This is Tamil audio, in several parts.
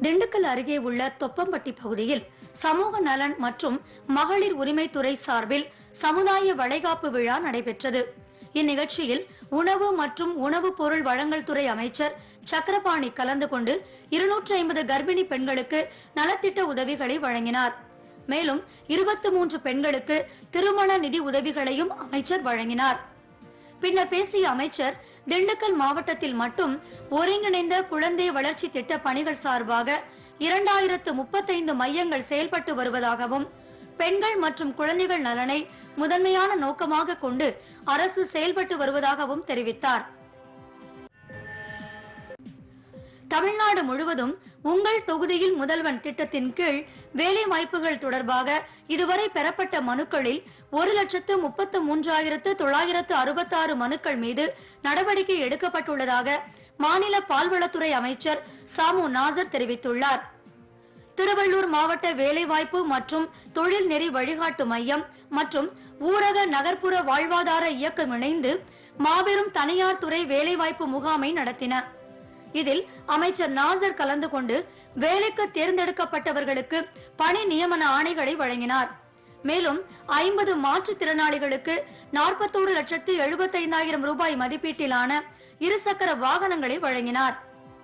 திண்டுக்கல் அருகே உள்ள தொப்பம்பட்டி பகுதியில் சமூக நலன் மற்றும் மகளிர் உரிமைத்துறை சார்பில் சமுதாய வளைகாப்பு விழா நடைபெற்றது இந்நிகழ்ச்சியில் உணவு மற்றும் உணவுப் பொருள் வழங்கல் துறை அமைச்சர் சக்கரபாணி கலந்து கொண்டு இருநூற்றி ஐம்பது கர்ப்பிணி பெண்களுக்கு நலத்திட்ட உதவிகளை வழங்கினார் மேலும் இருபத்தி மூன்று பெண்களுக்கு திருமண நிதி உதவிகளையும் அமைச்சர் வழங்கினார் பின்னர் பேசிய அமைச்சர் திண்டுக்கல் மாவட்டத்தில் மட்டும் ஒருங்கிணைந்த குழந்தை வளர்ச்சி திட்ட பணிகள் சார்பாக இரண்டாயிரத்து முப்பத்தைந்து மையங்கள் செயல்பட்டு வருவதாகவும் பெண்கள் மற்றும் குழந்தைகள் நலனை முதன்மையான நோக்கமாக கொண்டு அரசு செயல்பட்டு வருவதாகவும் தெரிவித்தார் தமிழ்நாடு முழுவதும் உங்கள் தொகுதியில் முதல்வன் திட்டத்தின் கீழ் வேலை வாய்ப்புகள் தொடர்பாக இதுவரை பெறப்பட்ட மனுக்களில் ஒரு லட்சத்து முப்பத்து மூன்றாயிரத்து தொள்ளாயிரத்து அறுபத்தாறு மனுக்கள் மீது நடவடிக்கை எடுக்கப்பட்டுள்ளதாக மாநில பால்வளத்துறை அமைச்சர் சாமு நாசர் தெரிவித்துள்ளார் திருவள்ளூர் மாவட்ட வேலைவாய்ப்பு மற்றும் தொழில் நெறி வழிகாட்டு மையம் மற்றும் ஊரக நகர்ப்புற வாழ்வாதார இயக்கம் இணைந்து மாபெரும் தனியார் துறை வேலைவாய்ப்பு முகாமை நடத்தின இதில் அமைச்சர் நாசர் கலந்து கொண்டு வேலைக்கு தேர்ந்தெடுக்கப்பட்டவர்களுக்கு பணி நியமன ஆணைகளை வழங்கினார் மேலும் ஐம்பது மாற்றுத்திறனாளிகளுக்கு நாற்பத்தோரு லட்சத்து எழுபத்தைந்தாயிரம் ரூபாய் மதிப்பீட்டிலான இருசக்கர வாகனங்களை வழங்கினார்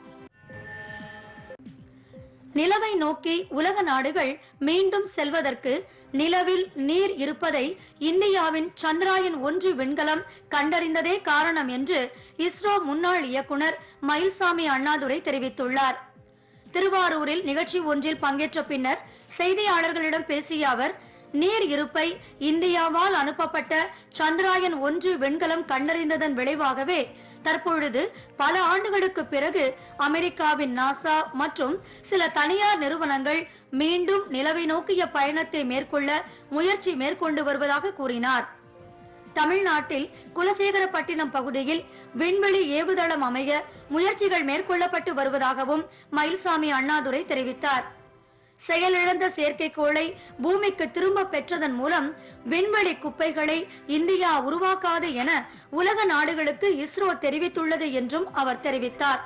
நிலவை நோக்கி உலக நாடுகள் மீண்டும் செல்வதற்கு நிலவில் நீர் இருப்பதை இந்தியாவின் சந்திராயன் ஒன்று விண்கலம் கண்டறிந்ததே காரணம் என்று இஸ்ரோ முன்னாள் இயக்குனர் மயில்சாமி அண்ணாதுரை தெரிவித்துள்ளார் திருவாரூரில் நிகழ்ச்சி ஒன்றில் பங்கேற்ற பின்னர் செய்தியாளர்களிடம் பேசிய அவர் நீர் இருப்பை இந்தியாவால் அனுப்பப்பட்ட சந்திராயன் ஒன்று விண்கலம் கண்டறிந்ததன் விளைவாகவே தற்பொழுது பல ஆண்டுகளுக்கு பிறகு அமெரிக்காவின் நாசா மற்றும் சில தனியார் நிறுவனங்கள் மீண்டும் நிலவை நோக்கிய பயணத்தை மேற்கொள்ள முயற்சி மேற்கொண்டு வருவதாக கூறினார் தமிழ்நாட்டில் குலசேகரப்பட்டினம் பகுதியில் விண்வெளி ஏவுதளம் அமைய முயற்சிகள் மேற்கொள்ளப்பட்டு வருவதாகவும் மயில்சாமி அண்ணாதுரை தெரிவித்தார் செயலிழந்த செயற்கைக்கோளை பூமிக்கு திரும்ப பெற்றதன் மூலம் விண்வெளி குப்பைகளை இந்தியா உருவாக்காது என உலக நாடுகளுக்கு இஸ்ரோ தெரிவித்துள்ளது என்றும் அவர் தெரிவித்தார்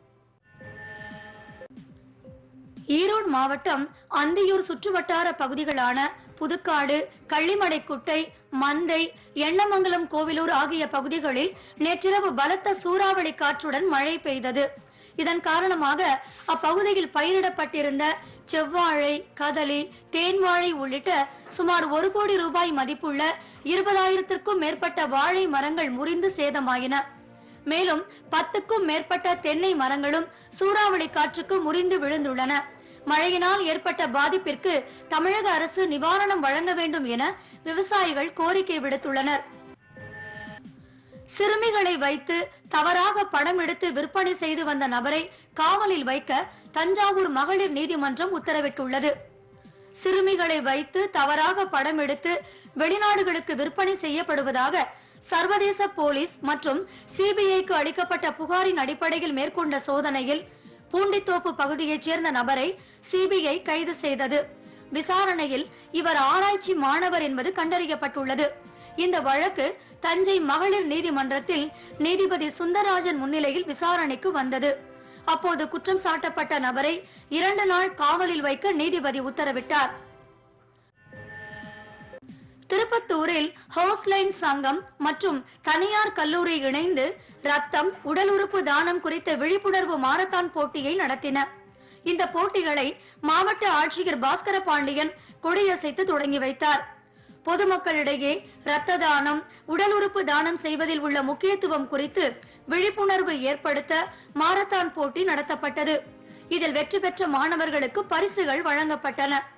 ஈரோடு மாவட்டம் அந்தியூர் சுற்றுவட்டார பகுதிகளான புதுக்காடு கள்ளிமடைக்குட்டை மந்தை எண்ணமங்கலம் கோவிலூர் ஆகிய பகுதிகளில் நேற்றிரவு பலத்த சூறாவளி காற்றுடன் மழை பெய்தது இதன் காரணமாக அப்பகுதியில் பயிரிடப்பட்டிருந்த செவ்வாழை கதலி தேன்வாழை உள்ளிட்ட சுமார் ஒரு கோடி ரூபாய் மதிப்புள்ள இருபதாயிரத்திற்கும் மேற்பட்ட வாழை மரங்கள் முறிந்து சேதமாயின மேலும் பத்துக்கும் மேற்பட்ட தென்னை மரங்களும் சூறாவளி காற்றுக்கு முறிந்து விழுந்துள்ளன மழையினால் ஏற்பட்ட பாதிப்பிற்கு தமிழக அரசு நிவாரணம் வழங்க வேண்டும் என விவசாயிகள் கோரிக்கை விடுத்துள்ளனர் சிறுமிகளை வைத்து தவறாக படம் எடுத்து விற்பனை செய்து வந்த நபரை காவலில் வைக்க தஞ்சாவூர் மகளிர் நீதிமன்றம் உத்தரவிட்டுள்ளது சிறுமிகளை வைத்து தவறாக படம் எடுத்து வெளிநாடுகளுக்கு விற்பனை செய்யப்படுவதாக சர்வதேச போலீஸ் மற்றும் சிபிஐக்கு அளிக்கப்பட்ட புகாரின் அடிப்படையில் மேற்கொண்ட சோதனையில் பூண்டித்தோப்பு பகுதியைச் சேர்ந்த நபரை சிபிஐ கைது செய்தது விசாரணையில் இவர் ஆராய்ச்சி மாணவர் என்பது கண்டறியப்பட்டுள்ளது இந்த வழக்கு தஞ்சை மகளிர் நீதிமன்றத்தில் நீதிபதி சுந்தரராஜன் முன்னிலையில் விசாரணைக்கு வந்தது அப்போது குற்றம் சாட்டப்பட்ட நபரை இரண்டு நாள் காவலில் வைக்க நீதிபதி உத்தரவிட்டார் திருப்பத்தூரில் ஹவுஸ்லைன் சங்கம் மற்றும் தனியார் கல்லூரி இணைந்து ரத்தம் உடல் உறுப்பு தானம் குறித்த விழிப்புணர்வு மாரத்தான் போட்டியை நடத்தின இந்த போட்டிகளை மாவட்ட ஆட்சியர் பாஸ்கர பாண்டியன் கொடியசைத்து தொடங்கி வைத்தார் பொதுமக்களிடையே இரத்த தானம் உடல் உறுப்பு தானம் செய்வதில் உள்ள முக்கியத்துவம் குறித்து விழிப்புணர்வு ஏற்படுத்த மாரத்தான் போட்டி நடத்தப்பட்டது இதில் வெற்றி பெற்ற மாணவர்களுக்கு பரிசுகள் வழங்கப்பட்டன